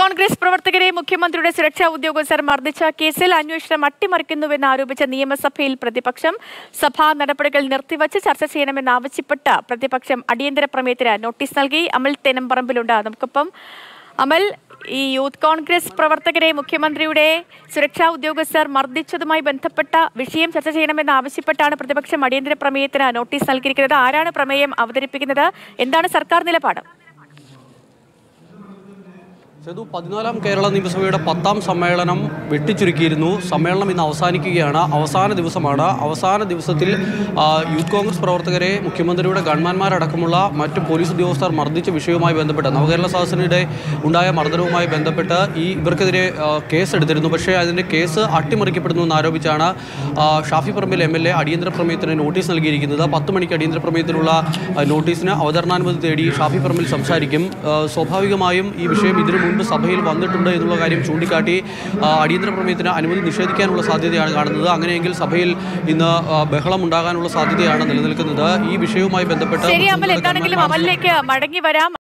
കോൺഗ്രസ് പ്രവർത്തകരെ മുഖ്യമന്ത്രിയുടെ സുരക്ഷാ ഉദ്യോഗസ്ഥർ മർദ്ദിച്ച കേസിൽ അന്വേഷണം അട്ടിമറിക്കുന്നുവെന്ന് ആരോപിച്ച നിയമസഭയിൽ പ്രതിപക്ഷം സഭാ നടപടികൾ നിർത്തിവച്ച് ചർച്ച ചെയ്യണമെന്നാവശ്യപ്പെട്ട് പ്രതിപക്ഷം അടിയന്തര പ്രമേയത്തിന് നോട്ടീസ് നൽകി അമൽ തെനമ്പറമ്പിലുണ്ട് നമുക്കൊപ്പം അമൽ ഈ യൂത്ത് കോൺഗ്രസ് പ്രവർത്തകരെ മുഖ്യമന്ത്രിയുടെ സുരക്ഷാ ഉദ്യോഗസ്ഥർ മർദ്ദിച്ചതുമായി ബന്ധപ്പെട്ട വിഷയം ചർച്ച ചെയ്യണമെന്ന് ആവശ്യപ്പെട്ടാണ് പ്രതിപക്ഷം അടിയന്തര പ്രമേയത്തിന് നോട്ടീസ് നൽകിയിരിക്കുന്നത് ആരാണ് പ്രമേയം അവതരിപ്പിക്കുന്നത് എന്താണ് സർക്കാർ നിലപാട് സേതു പതിനാലാം കേരള നിയമസഭയുടെ പത്താം സമ്മേളനം വെട്ടിച്ചുരുക്കിയിരുന്നു സമ്മേളനം ഇന്ന് അവസാനിക്കുകയാണ് അവസാന ദിവസമാണ് അവസാന ദിവസത്തിൽ ആ, യൂത്ത് കോൺഗ്രസ് പ്രവർത്തകരെ മുഖ്യമന്ത്രിയുടെ ഗൺമാന്മാരടക്കമുള്ള മറ്റ് പോലീസ് ഉദ്യോഗസ്ഥർ മർദ്ദിച്ച വിഷയവുമായി ബന്ധപ്പെട്ട് നവകേരള സദസ്സിനിടെ ഉണ്ടായ മർദ്ദനവുമായി ബന്ധപ്പെട്ട് ഈ ഇവർക്കെതിരെ ആ, കേസ് എടുത്തിരുന്നു പക്ഷേ അതിൻ്റെ കേസ് അട്ടിമറിക്കപ്പെടുന്നു എന്ന് ആരോപിച്ചാണ് ആ, Shafi Parambil M L A അടിയന്തര പ്രമേയത്തിന് നോട്ടീസ് നൽകിയിരിക്കുന്നത് പത്ത് മണിക്ക് അടിയന്തര പ്രമേയത്തിനുള്ള ആ, നോട്ടീസിന് അവതരണാനുമതി തേടി ഷാഫി പറമ്പിൽ സംസാരിക്കും ആ, സ്വാഭാവികമായും ഈ വിഷയം ഇതിനു മുൻപ് സഭയിൽ വന്നിട്ടുണ്ട് എന്നുള്ള കാര്യം ചൂണ്ടിക്കാട്ടി ആ, അടിയന്തര പ്രമേയത്തിന് അനുമതി നിഷേധിക്കാനുള്ള സാധ്യതയാണ് കാണുന്നത് അങ്ങനെയെങ്കിൽ സഭയിൽ ഇന്ന് ആ, ബഹളം ഉണ്ടാകാനുള്ള സാധ്യതയാണ് നിലനിൽക്കുന്നത് ഈ വിഷയവുമായി ബന്ധപ്പെട്ട് ശരി അമൽ മുഖ്യമന്ത്രിയുടെ എന്താണെങ്കിലും ഗൺമാന്മാർ അമലിലേക്ക് മടങ്ങി വരാം